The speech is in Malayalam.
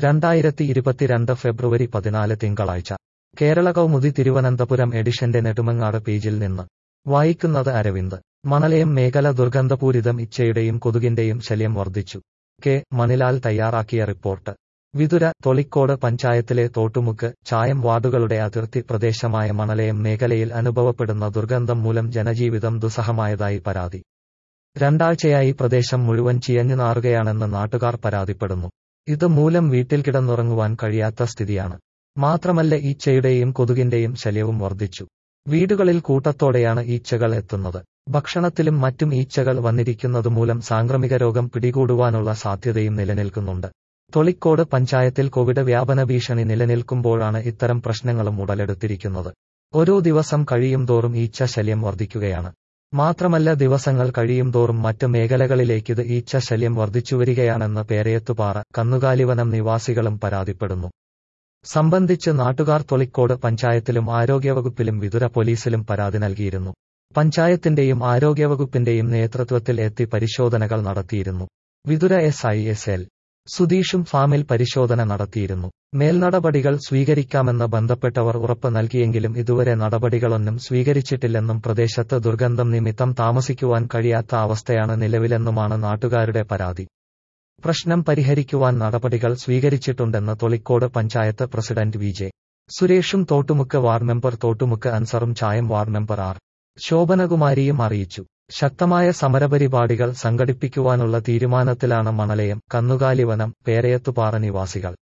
രണ്ടായിരത്തി ഇരുപത്തിരണ്ട് ഫെബ്രുവരി പതിനാല് തിങ്കളാഴ്ച കേരള കൗമുദി തിരുവനന്തപുരം എഡിഷന്റെ നെടുമങ്ങാട് പേജിൽ നിന്ന് വായിക്കുന്നത് അരവിന്ദ് മണലയം മേഖല ദുർഗന്ധപൂരിതം ഇച്ചയുടെയും കൊതുകിന്റെയും ശല്യം വർദ്ധിച്ചു കെ മണിലാൽ തയ്യാറാക്കിയ റിപ്പോർട്ട് വിതുര തൊളിക്കോട് പഞ്ചായത്തിലെ തോട്ടുമുക്ക് ചായം വാർഡുകളുടെ അതിർത്തി പ്രദേശമായ മണലയം മേഖലയിൽ അനുഭവപ്പെടുന്ന ദുർഗന്ധം മൂലം ജനജീവിതം ദുസ്സഹമായതായി പരാതി രണ്ടാഴ്ചയായി പ്രദേശം മുഴുവൻ ചിയഞ്ഞു നാറുകയാണെന്ന് നാട്ടുകാർ പരാതിപ്പെടുന്നു ഇത് മൂലം വീട്ടിൽ കിടന്നുറങ്ങുവാൻ കഴിയാത്ത സ്ഥിതിയാണ് മാത്രമല്ല ഈച്ചയുടെയും കൊതുകിന്റെയും ശല്യവും വർദ്ധിച്ചു വീടുകളിൽ കൂട്ടത്തോടെയാണ് ഈച്ചകൾ എത്തുന്നത് ഭക്ഷണത്തിലും മറ്റും ഈച്ചകൾ വന്നിരിക്കുന്നതുമൂലം സാംക്രമിക രോഗം പിടികൂടുവാനുള്ള സാധ്യതയും നിലനിൽക്കുന്നുണ്ട് തൊളിക്കോട് പഞ്ചായത്തിൽ കോവിഡ് വ്യാപന ഭീഷണി നിലനിൽക്കുമ്പോഴാണ് ഇത്തരം പ്രശ്നങ്ങളും ഉടലെടുത്തിരിക്കുന്നത് ഓരോ ദിവസം കഴിയും തോറും ഈച്ച ശല്യം വർദ്ധിക്കുകയാണ് മാത്രമല്ല ദിവസങ്ങൾ കഴിയും തോറും മറ്റ് മേഖലകളിലേക്കിത് ഈച്ച ശല്യം വർദ്ധിച്ചുവരികയാണെന്ന് പേരയത്തുപാറ കന്നുകാലിവനം നിവാസികളും പരാതിപ്പെടുന്നു സംബന്ധിച്ച് നാട്ടുകാർ തൊളിക്കോട് പഞ്ചായത്തിലും ആരോഗ്യവകുപ്പിലും വിതുര പോലീസിലും പരാതി നൽകിയിരുന്നു പഞ്ചായത്തിന്റെയും ആരോഗ്യവകുപ്പിന്റെയും നേതൃത്വത്തിൽ എത്തി പരിശോധനകൾ നടത്തിയിരുന്നു Vithura S I S L സുധീഷും ഫാമിൽ പരിശോധന നടത്തിയിരുന്നു മേൽനടപടികൾ സ്വീകരിക്കാമെന്ന് ബന്ധപ്പെട്ടവർ ഉറപ്പ് നൽകിയെങ്കിലും ഇതുവരെ നടപടികളൊന്നും സ്വീകരിച്ചിട്ടില്ലെന്നും പ്രദേശത്ത് ദുർഗന്ധം നിമിത്തം താമസിക്കുവാൻ കഴിയാത്ത അവസ്ഥയാണ് നിലവിലെന്നുമാണ് നാട്ടുകാരുടെ പരാതി പ്രശ്നം പരിഹരിക്കുവാൻ നടപടികൾ സ്വീകരിച്ചിട്ടുണ്ടെന്ന് Tholicode panchayat president V J സുരേഷും തോട്ടുമുക്ക് വാർഡ് മെമ്പർ തോട്ടുമുക്ക് അൻസറും ചായം വാർഡ് മെമ്പർ ആർ ശോഭനകുമാരിയും അറിയിച്ചു ശക്തമായ സമരപരിപാടികൾ സംഘടിപ്പിക്കുവാനുള്ള തീരുമാനത്തിലാണ് മണലയം കന്നുകാലിവനം പേരയത്തുപാറ നിവാസികൾ